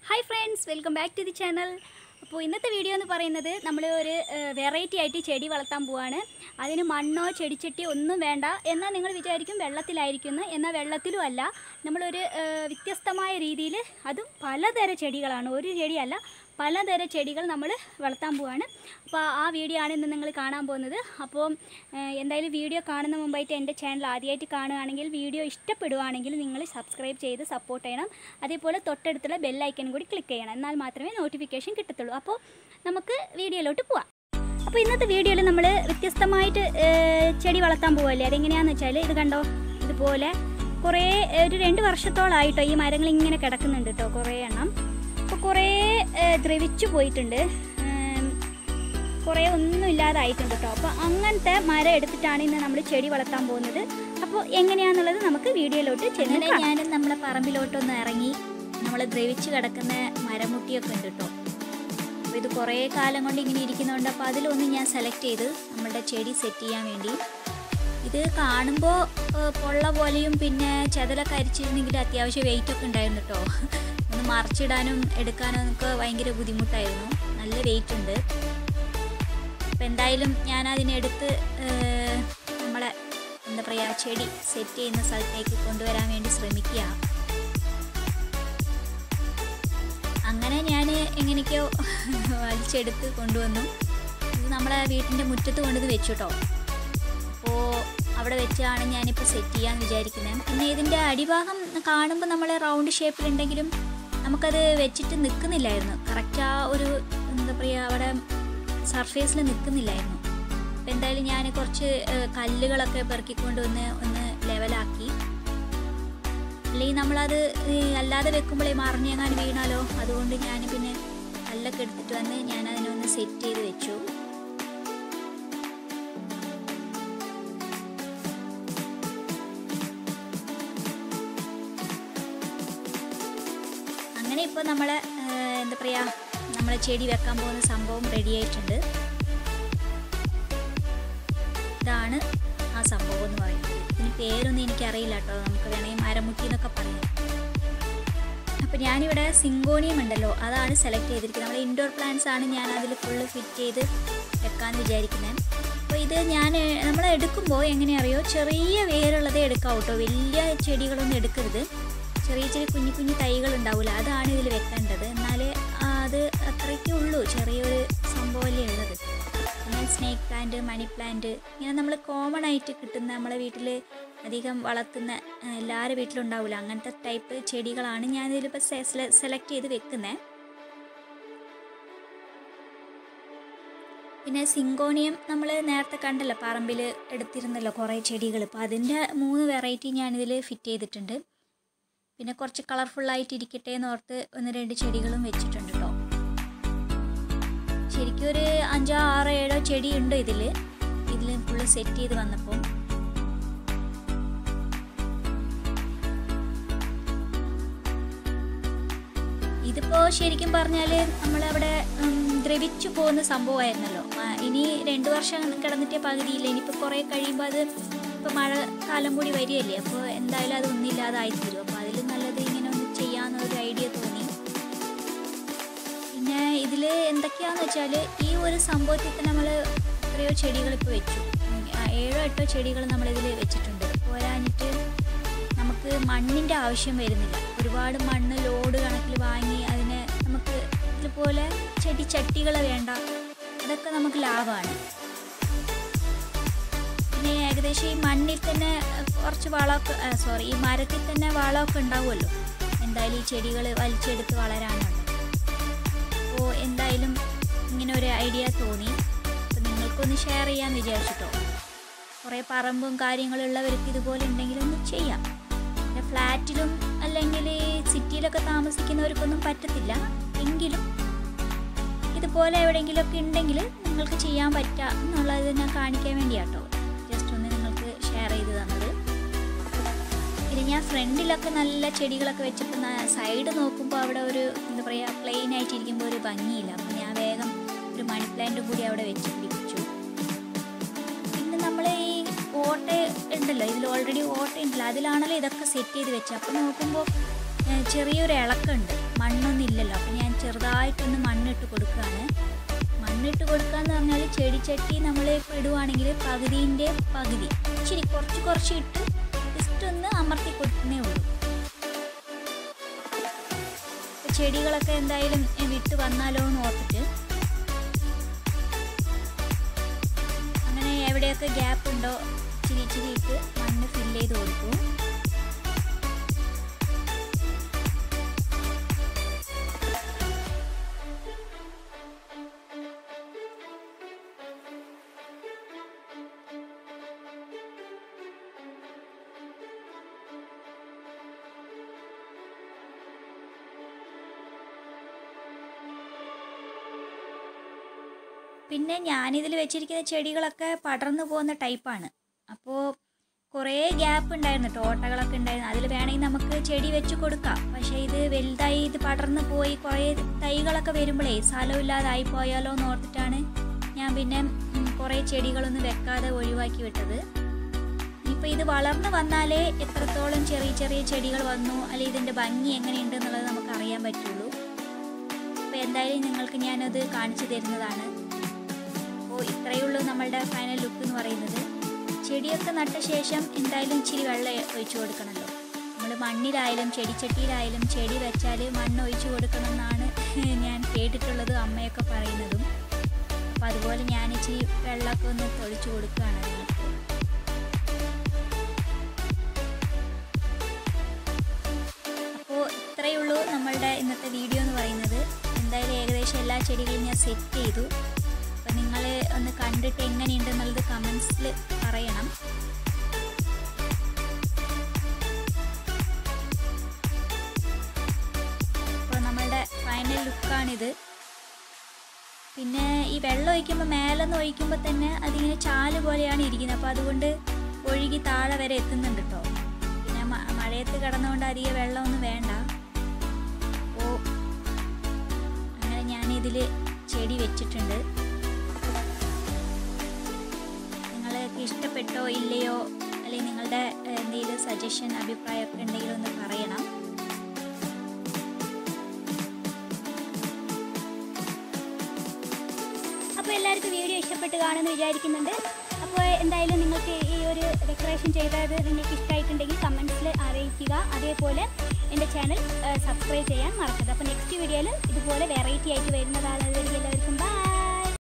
Hi friends welcome back to the channel അപ്പോൾ ഇന്നത്തെ video എന്ന് പറയുന്നത് നമ്മൾ ഒരു വെറൈറ്റി ആയിട്ട് ചെടി വളർത്താൻ പോവാണ് അതിന് മണ്ണോ ചെടിച്ചട്ടിയോ ഒന്നും വേണ്ട എന്നാൽ നിങ്ങൾ വിചാരിക്കും വെള്ളത്തിലായിരിക്കുന്നു എന്നാൽ വെള്ളത്തിലും അല്ല നമ്മളൊരു ഏഹ്, വ്യത്യസ്തമായ രീതിയിൽ അതും പലതരം ചെടികളാണ് ഒരു ചെടിയല്ല പലതരം ചെടികൾ നമ്മൾ വളർത്താൻ പോവാണ് അപ്പോൾ ആ വീഡിയോ ആണ് ഇന്ന് നിങ്ങൾ കാണാൻ പോകുന്നത് അപ്പോൾ ഏഹ്, എന്തായാലും വീഡിയോ കാണുന്ന മുമ്പായിട്ട് എൻ്റെ ചാനൽ ആദ്യമായിട്ട് കാണുകയാണെങ്കിൽ വീഡിയോ ഇഷ്ടപ്പെടുവാണെങ്കിൽ നിങ്ങൾ സബ്സ്ക്രൈബ് ചെയ്ത് സപ്പോർട്ട് ചെയ്യണം അതേപോലെ തൊട്ടടുത്തുള്ള ബെല്ലൈക്കൺ കൂടി ക്ലിക്ക് ചെയ്യണം എന്നാൽ മാത്രമേ നോട്ടിഫിക്കേഷൻ കിട്ടത്തുള്ളൂ അപ്പോൾ നമുക്ക് വീഡിയോയിലോട്ട് പോവാം അപ്പോൾ ഇന്നത്തെ വീഡിയോയിൽ നമ്മൾ വ്യത്യസ്തമായിട്ട് ഏഹ്, ചെടി വളർത്താൻ പോവല്ലേ അതെങ്ങനെയാണെന്ന് വെച്ചാൽ ഇത് കണ്ടോ ഇതുപോലെ കുറേ ഒരു രണ്ട് വർഷത്തോളായിട്ടോ ഈ മരങ്ങൾ ഇങ്ങനെ കിടക്കുന്നുണ്ട് കേട്ടോ കുറേ എണ്ണം അപ്പോൾ കുറേ ഏഹ്, ദ്രവിച്ചു പോയിട്ടുണ്ട് ഏം, കുറേ ഒന്നും ഇല്ലാതായിട്ടുണ്ട് കേട്ടോ അപ്പോൾ അങ്ങനത്തെ മരം എടുത്തിട്ടാണ് ഇന്ന് നമ്മൾ ചെടി വളർത്താൻ പോകുന്നത് അപ്പോൾ എങ്ങനെയാണെന്നുള്ളത് നമുക്ക് വീഡിയോയിലോട്ട് ചെന്ന് അങ്ങനെ കാണാം. ഞാൻ നമ്മളെ പറമ്പിലോട്ടൊന്ന് ഇറങ്ങി നമ്മൾ ദ്രവിച്ച് കിടക്കുന്ന മരമുട്ടിയൊക്കെ ഉണ്ട് കേട്ടോ അപ്പോൾ ഇത് കുറേ കാലം കൊണ്ട് ഇങ്ങനെ ഇരിക്കുന്നതുകൊണ്ട് അപ്പോൾ അതിലൊന്ന് ഞാൻ സെലക്ട് ചെയ്ത് നമ്മളുടെ ചെടി സെറ്റ് ചെയ്യാൻ വേണ്ടി ഇത് കാണുമ്പോൾ പൊള്ള പോലെയും പിന്നെ ചെതലൊക്കെ അരിച്ചിരുന്നെങ്കിൽ അത്യാവശ്യം വെയിറ്റ് ഒക്കെ ഉണ്ടായിരുന്നു കേട്ടോ ഒന്ന് മറിച്ചിടാനും എടുക്കാനും ഒക്കെ ഭയങ്കര ബുദ്ധിമുട്ടായിരുന്നു നല്ല വെയിറ്റ് ഉണ്ട് അപ്പോൾ എന്തായാലും ഞാൻ അതിനെടുത്ത് ഏഹ്, നമ്മളെ എന്താ പറയുക ചെടി സെറ്റ് ചെയ്യുന്ന സ്ഥലത്തേക്ക് കൊണ്ടുവരാൻ വേണ്ടി ശ്രമിക്കുക അങ്ങനെ ഞാൻ എങ്ങനെയൊക്കെയോ വലിച്ചെടുത്ത് കൊണ്ടുവന്നു ഇത് നമ്മളെ വീട്ടിൻ്റെ മുറ്റത്ത് കൊണ്ടിത് വെച്ചു കേട്ടോ അപ്പോൾ അവിടെ വെച്ചാണ് ഞാനിപ്പോൾ സെറ്റ് ചെയ്യാന്ന് വിചാരിക്കുന്നത് പിന്നെ ഇതിൻ്റെ അടിഭാഗം കാണുമ്പോൾ നമ്മൾ റൗണ്ട് ഷേപ്പിലുണ്ടെങ്കിലും നമുക്കത് വെച്ചിട്ട് നിൽക്കുന്നില്ലായിരുന്നു കറക്റ്റ് ആ ഒരു എന്താ പറയുക അവിടെ സർഫേസിൽ നിൽക്കുന്നില്ലായിരുന്നു അപ്പോൾ എന്തായാലും ഞാൻ കുറച്ച് ഏഹ്, കല്ലുകളൊക്കെ പെറുക്കിക്കൊണ്ട് വന്ന് ഒന്ന് ലെവലാക്കി അല്ലെങ്കിൽ നമ്മളത് ഏഹ്, അല്ലാതെ വെക്കുമ്പോഴേ മറിഞ്ഞെങ്ങാൻ വീണാലോ അതുകൊണ്ട് ഞാൻ പിന്നെ കല്ലൊക്കെ എടുത്തിട്ട് വന്ന് ഞാൻ അതിനൊന്ന് സെറ്റ് ചെയ്ത് വെച്ചു അങ്ങനെ ഇപ്പോൾ നമ്മൾ എന്താ പറയുക നമ്മൾ ചെടി വെക്കാൻ പോകുന്ന സംഭവം റെഡി ആയിട്ടുണ്ട് ഇതാണ് ആ സംഭവം എന്ന് പറയുന്നത് ഇതിന് പേരൊന്നും എനിക്കറിയില്ല കേട്ടോ നമുക്ക് വേണമെങ്കിൽ മരമുട്ടി എന്നൊക്കെ പറയാം അപ്പോൾ ഞാനിവിടെ സിങ്കോണിയം ഉണ്ടല്ലോ അതാണ് സെലക്ട് ചെയ്തിരിക്കുന്നത് നമ്മൾ ഇൻഡോർ പ്ലാന്റ്സ് ആണ് ഞാൻ അതിൽ ഫുള്ള് ഫിറ്റ് ചെയ്ത് വെക്കാമെന്ന് വിചാരിക്കുന്നത് അപ്പോൾ ഇത് ഞാൻ നമ്മൾ എടുക്കുമ്പോൾ എങ്ങനെ അറിയോ ചെറിയ വേരുള്ളതേ എടുക്കാം കേട്ടോ വലിയ ചെടികളൊന്നും എടുക്കരുത് ചെറിയ ചെറിയ കുഞ്ഞു കുഞ്ഞു തൈകൾ ഉണ്ടാവില്ല അതാണ് ഇതിൽ വെക്കേണ്ടത് എന്നാലേ അത് അത്രയ്ക്കേ ഉള്ളൂ ചെറിയൊരു സംഭവമല്ലേ ഉള്ളത് പിന്നെ സ്നേക്ക് പ്ലാന്റ് മണി പ്ലാന്റ് ഇങ്ങനെ നമ്മൾ കോമൺ ആയിട്ട് കിട്ടുന്ന നമ്മളെ വീട്ടിൽ അധികം വളർത്തുന്ന ആ, എല്ലാവരുടെ വീട്ടിലും ഉണ്ടാവില്ല അങ്ങനത്തെ ടൈപ്പ് ചെടികളാണ് ഞാൻ ഇതിലിപ്പോൾ സെലക്ട് ചെയ്ത് വെക്കുന്നത് പിന്നെ സിങ്കോണിയം നമ്മൾ നേരത്തെ കണ്ടല്ലോ പറമ്പിൽ എടുത്തിരുന്നല്ലോ കുറേ ചെടികൾ അപ്പോൾ അതിൻ്റെ മൂന്ന് വെറൈറ്റി ഞാനിതിൽ ഫിറ്റ് ചെയ്തിട്ടുണ്ട് പിന്നെ കുറച്ച് കളർഫുള്ളായിട്ട് ഇരിക്കട്ടെ എന്ന് ഓർത്ത് ഒന്ന് രണ്ട് ചെടികളും വെച്ചിട്ടുണ്ട് കേട്ടോ ശരിക്കും ഒരു അഞ്ചോ ആറോ ഏഴോ ചെടി ഉണ്ട് ഇതിൽ ഇതിൽ ഫുള്ള് സെറ്റ് ചെയ്ത് വന്നപ്പോൾ ഇതിപ്പോൾ ശരിക്കും പറഞ്ഞാൽ നമ്മളവിടെ ഉം, ദ്രവിച്ചു പോകുന്ന സംഭവമായിരുന്നല്ലോ ആ, ഇനി രണ്ട് വർഷം കിടന്നിട്ടേ പകുതിയില്ല ഇനിയിപ്പോൾ കുറേ കഴിയുമ്പോൾ അത് ഇപ്പോൾ മഴക്കാലം കൂടി വരികയല്ലേ അപ്പോൾ എന്തായാലും അത് ഒന്നില്ലാതായി തീരും അപ്പോൾ അതിൽ നല്ലത് ഇങ്ങനെ ഒന്ന് ചെയ്യാമെന്നൊരു ഐഡിയ തോന്നി പിന്നെ ഇതിൽ എന്തൊക്കെയാണെന്ന് വെച്ചാൽ ഈ ഒരു സംഭവത്തിൽ തന്നെ നമ്മൾ എത്രയോ ചെടികൾ ഇപ്പോൾ വെച്ചു ഉം, ആ, ഏഴോ എട്ടോ ചെടികൾ നമ്മളിതിൽ വെച്ചിട്ടുണ്ട് പോരാഞ്ഞിട്ട് നമുക്ക് മണ്ണിൻ്റെ ആവശ്യം വരുന്നില്ല ഒരുപാട് മണ്ണ് ലോഡ് കണക്കിൽ വാങ്ങി അതിന് നമുക്ക് ഇതുപോലെ ചെടി ചട്ടികൾ വേണ്ട അതൊക്കെ നമുക്ക് ലാഭമാണ് പിന്നെ ഏകദേശം ഈ മണ്ണിൽ തന്നെ കുറച്ച് വളമൊക്കെ സോറി ഈ മരത്തിൽ തന്നെ വളമൊക്കെ ഉണ്ടാവുമല്ലോ എന്തായാലും ഈ ചെടികൾ വലിച്ചെടുത്ത് വളരാനുണ്ട് അപ്പോൾ എന്തായാലും ഇങ്ങനെ ഒരു ഐഡിയ തോന്നി അപ്പോൾ നിങ്ങൾക്കൊന്ന് ഷെയർ ചെയ്യാൻ വിചാരിച്ചിട്ടോ കുറേ പറമ്പും കാര്യങ്ങളുള്ളവർക്ക് ഇതുപോലെ ഉണ്ടെങ്കിൽ ഒന്ന് ചെയ്യാം പിന്നെ ഫ്ലാറ്റിലും അല്ലെങ്കിൽ സിറ്റിയിലൊക്കെ താമസിക്കുന്നവർക്കൊന്നും പറ്റത്തില്ല എങ്കിലും ഇതുപോലെ എവിടെയെങ്കിലുമൊക്കെ ഉണ്ടെങ്കിൽ നിങ്ങൾക്ക് ചെയ്യാൻ പറ്റുക എന്നുള്ളത് ഞാൻ കാണിക്കാൻ വേണ്ടിയാട്ടോ ജസ്റ്റ് ഒന്ന് നിങ്ങൾക്ക് ഷെയർ ചെയ്ത് തന്നത് പിന്നെ ഞാൻ ഫ്രണ്ടിലൊക്കെ നല്ല ചെടികളൊക്കെ വെച്ചപ്പോൾ സൈഡ് നോക്കുമ്പോൾ അവിടെ ഒരു എന്താ പറയുക പ്ലെയിൻ ആയിട്ടിരിക്കുമ്പോൾ ഒരു ഭംഗിയില്ല അപ്പോൾ ഞാൻ വേഗം ഒരു മണി പ്ലാന്റ് കൂടി അവിടെ വെച്ച് പിടിപ്പിച്ചു പിന്നെ നമ്മൾ ഈ ഓട്ട ഉണ്ടല്ലോ ഇതിൽ ഓൾറെഡി ഓട്ട ഉണ്ടല്ലോ അതിലാണല്ലോ ഇതൊക്കെ സെറ്റ് ചെയ്ത് വെച്ചത് അപ്പോൾ നോക്കുമ്പോൾ ഏഹ്, ചെറിയൊരു ഇളക്കമുണ്ട് മണ്ണൊന്നും ഇല്ലല്ലോ മണ്ണിട്ട് കൊടുക്കുകയാണ് മണ്ണിട്ട് കൊടുക്കുക എന്ന് പറഞ്ഞാൽ ചെടിച്ചട്ടി നമ്മൾ ഇപ്പോൾ ഇടുവാണെങ്കിൽ പകുതിൻ്റെ പകുതി ഇച്ചിരി കുറച്ച് കുറച്ച് ഇട്ട് ജസ്റ്റ് ഒന്ന് അമർത്തി കൊടുക്കുന്നേ ഉള്ളൂ ഇപ്പൊ ചെടികളൊക്കെ എന്തായാലും എ, വിട്ട് വന്നാലോ എന്ന് ഓർത്തിട്ട് അങ്ങനെ എവിടെയൊക്കെ ഗ്യാപ്പ് ഉണ്ടോ ഇച്ചിരി ഇച്ചിരി ഇട്ട് മണ്ണ് ഫില്ല് ചെയ്ത് കൊടുക്കും പിന്നെ ഞാനിതിൽ വെച്ചിരിക്കുന്ന ചെടികളൊക്കെ പടർന്നു പോകുന്ന ടൈപ്പാണ് അപ്പോൾ കുറേ ഗ്യാപ്പ് ഉണ്ടായിരുന്നു തോട്ടകളൊക്കെ ഉണ്ടായിരുന്നു അതിൽ വേണമെങ്കിൽ നമുക്ക് ചെടി വെച്ച് കൊടുക്കാം പക്ഷേ ഇത് വലുതായി ഇത് പടർന്നു പോയി കുറേ തൈകളൊക്കെ വരുമ്പോഴേ സ്ഥലമില്ലാതായി പോയാലോ എന്ന് ഓർത്തിട്ടാണ് ഞാൻ പിന്നെ ഉം, കുറേ ചെടികളൊന്നും വെക്കാതെ ഒഴിവാക്കി വിട്ടത് ഇനിയിപ്പോൾ ഇത് വളർന്നു വന്നാലേ എത്രത്തോളം ചെറിയ ചെറിയ ചെടികൾ വന്നു അല്ലെങ്കിൽ ഇതിൻ്റെ ഭംഗി എങ്ങനെയുണ്ട് എന്നുള്ളത് നമുക്ക് അറിയാൻ പറ്റുള്ളൂ അപ്പോൾ എന്തായാലും നിങ്ങൾക്ക് ഞാനത് കാണിച്ചു തരുന്നതാണ് അപ്പോൾ ഇത്രയേ ഉള്ളൂ നമ്മളുടെ ഫൈനൽ ലുക്ക് എന്ന് പറയുന്നത് ചെടിയൊക്കെ നട്ട ശേഷം എന്തായാലും ഇച്ചിരി വെള്ളം ഒഴിച്ചു കൊടുക്കണമല്ലോ നമ്മൾ മണ്ണിലായാലും ചെടിച്ചട്ടിയിലായാലും ചെടി വെച്ചാൽ മണ്ണ് ഒഴിച്ചു കൊടുക്കണമെന്നാണ് ഞാൻ കേട്ടിട്ടുള്ളത് അമ്മയൊക്കെ പറയുന്നതും അപ്പോൾ അതുപോലെ ഞാൻ ഇച്ചിരി വെള്ളമൊക്കെ ഒന്ന് ഒഴിച്ചു കൊടുക്കുകയാണ് നിങ്ങൾക്ക് അപ്പോൾ ഇത്രയേ ഉള്ളൂ നമ്മളുടെ ഇന്നത്തെ വീഡിയോ എന്ന് പറയുന്നത് എന്തായാലും ഏകദേശം എല്ലാ ചെടികളും ഞാൻ സെറ്റ് ചെയ്തു അപ്പം നിങ്ങൾ ഒന്ന് കണ്ടിട്ട് എങ്ങനെയുണ്ടെന്നുള്ളത് കമൻസിൽ പറയണം അപ്പോൾ നമ്മളുടെ ഫൈനൽ ലുക്കാണിത് പിന്നെ ഈ വെള്ളം ഒഴിക്കുമ്പോൾ മേലെന്ന് ഒഴിക്കുമ്പോൾ തന്നെ അതിങ്ങനെ ചാല് പോലെയാണ് ഇരിക്കുന്നത് അപ്പോൾ അതുകൊണ്ട് ഒഴുകി താഴെ വരെ എത്തുന്നുണ്ട് കേട്ടോ പിന്നെ മ- മഴയത്ത് കിടന്നുകൊണ്ട് അധികം വെള്ളമൊന്നും വേണ്ട അപ്പോൾ അങ്ങനെ ഞാനിതിൽ ചെടി വെച്ചിട്ടുണ്ട് നിങ്ങൾക്ക് ഇഷ്ടപ്പെട്ടോ ഇല്ലയോ അല്ലെങ്കിൽ നിങ്ങളുടെ ഏഹ്, എന്തെങ്കിലും സജഷൻ അഭിപ്രായമൊക്കെ ഉണ്ടെങ്കിൽ ഒന്ന് പറയണം അപ്പോൾ എല്ലാവർക്കും വീഡിയോ ഇഷ്ടപ്പെട്ട് കാണുമെന്ന് വിചാരിക്കുന്നുണ്ട് അപ്പോൾ എന്തായാലും നിങ്ങൾക്ക് ഈ ഒരു ഡെക്കറേഷൻ ചെയ്തത് നിങ്ങൾക്ക് ഇഷ്ടമായിട്ടുണ്ടെങ്കിൽ കമൻസിൽ അറിയിക്കുക അതേപോലെ എൻ്റെ ചാനൽ സബ്സ്ക്രൈബ് ചെയ്യാൻ മറക്കരുത് അപ്പോൾ നെക്സ്റ്റ് വീഡിയോയിൽ ഇതുപോലെ വെറൈറ്റി ആയിട്ട് വരുന്നതാണ് എല്ലാവർക്കും ബൈ